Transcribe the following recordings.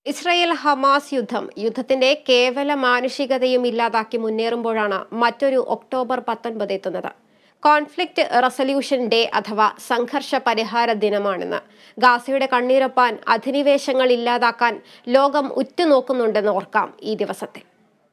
Israel Hamas യുദ്ധം യുദ്ധത്തിന്റെ കേവല മാനുഷികതയും ഇല്ലാതാക്കി മുന്നേറുമ്പോഴാണ് മറ്റൊരു ഒക്ടോബർ പത്തൊൻപത് എത്തുന്നത് കോൺഫ്ലിക്റ്റ് റെസൊല്യൂഷൻ ഡേ അഥവാ സംഘർഷ പരിഹാര ദിനമാണെന്ന് ഗാസയുടെ കണ്ണീരൊപ്പാൻ അധിനിവേശങ്ങൾ ഇല്ലാതാക്കാൻ ലോകം ഉറ്റുനോക്കുന്നുണ്ടെന്ന് ഓർക്കാം ഈ ദിവസത്തെ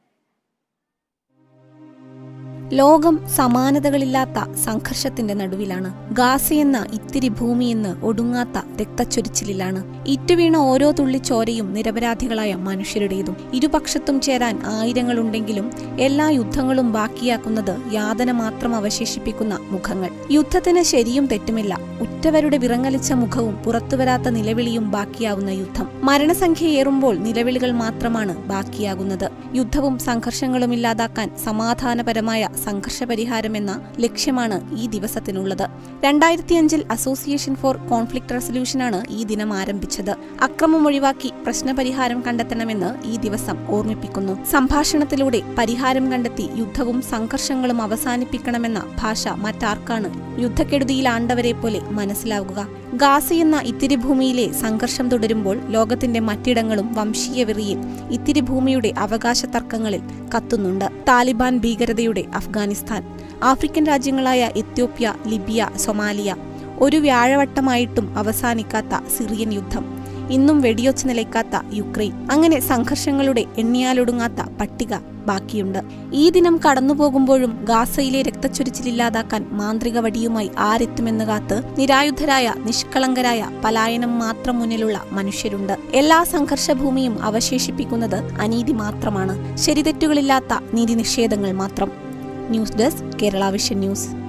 ലോകം സമാനതകളില്ലാത്ത സംഘർഷത്തിന്റെ നടുവിലാണ് ഗാസയെന്ന ഇത്തിരി ഭൂമിയെന്ന് ഒടുങ്ങാത്ത രക്തച്ചൊരിച്ചിലിലാണ് ഇറ്റുവീണ ഓരോ തുള്ളി ചോരയും നിരപരാധികളായ മനുഷ്യരുടേതും ഇരുപക്ഷത്തും ചേരാൻ ആയിരങ്ങളുണ്ടെങ്കിലും എല്ലാ യുദ്ധങ്ങളും ബാക്കിയാക്കുന്നത് യാതന മാത്രം അവശേഷിപ്പിക്കുന്ന മുഖങ്ങൾ യുദ്ധത്തിന് ശരിയും തെറ്റുമില്ല ഉറ്റവരുടെ വിറങ്ങലിച്ച മുഖവും പുറത്തുവരാത്ത നിലവിളിയും ബാക്കിയാവുന്ന യുദ്ധം മരണസംഖ്യയേറുമ്പോൾ നിലവിളികൾ മാത്രമാണ് ബാക്കിയാകുന്നത് യുദ്ധവും സംഘർഷങ്ങളും ഇല്ലാതാക്കാൻ സമാധാനപരമായ സംഘർഷ പരിഹാരം എന്ന ലക്ഷ്യമാണ് ഈ ദിവസത്തിനുള്ളത് രണ്ടായിരത്തി അഞ്ചിൽ അസോസിയേഷൻ ഫോർ കോൺഫ്ലിക്ട് റെസൊല്യൂഷനാണ് ഈ ദിനം ആരംഭിച്ചത് അക്രമം ഒഴിവാക്കി പ്രശ്നപരിഹാരം കണ്ടെത്തണമെന്ന് ഈ ദിവസം ഓർമ്മിപ്പിക്കുന്നു സംഭാഷണത്തിലൂടെ പരിഹാരം കണ്ടെത്തി യുദ്ധവും സംഘർഷങ്ങളും അവസാനിപ്പിക്കണമെന്ന ഭാഷ മറ്റാർക്കാണ് യുദ്ധക്കെടുതിയിൽ ആണ്ടവരെ പോലെ മനസ്സിലാവുക ഗാസയെന്ന ഇത്തിരി ഭൂമിയിലെ സംഘർഷം തുടരുമ്പോൾ ലോകത്തിന്റെ മറ്റിടങ്ങളും വംശീയ വെറിയിൽ ഇത്തിരി ഭൂമിയുടെ അവകാശ തർക്കങ്ങളിൽ കത്തുന്നുണ്ട് താലിബാൻ ഭീകരതയുടെ അഫ്ഗാനിസ്ഥാൻ ആഫ്രിക്കൻ രാജ്യങ്ങളായ എത്യോപ്യ ലിബിയ സൊമാലിയ ഒരു വ്യാഴവട്ടമായിട്ടും അവസാനിക്കാത്ത സിറിയൻ യുദ്ധം ഇന്നും വെടിയൊച്ച നിലയ്ക്കാത്ത യുക്രൈൻ അങ്ങനെ സംഘർഷങ്ങളുടെ എണ്ണിയാലൊടുങ്ങാത്ത പട്ടിക ബാക്കിയുണ്ട് ഈ ദിനം കടന്നുപോകുമ്പോഴും ഗാസയിലെ രക്തച്ചൊരിച്ചിലില്ലാതാക്കാൻ മാന്ത്രിക വടിയുമായി ആരെത്തുമെന്ന് കാത്ത് നിരായുധരായ നിഷ്കളങ്കരായ പലായനം മാത്രം മുന്നിലുള്ള മനുഷ്യരുണ്ട് എല്ലാ സംഘർഷഭൂമിയും അവശേഷിപ്പിക്കുന്നത് അനീതി മാത്രമാണ് ശരിതെറ്റുകളില്ലാത്ത നീതി നിഷേധങ്ങൾ മാത്രം news desk Kerala Vision news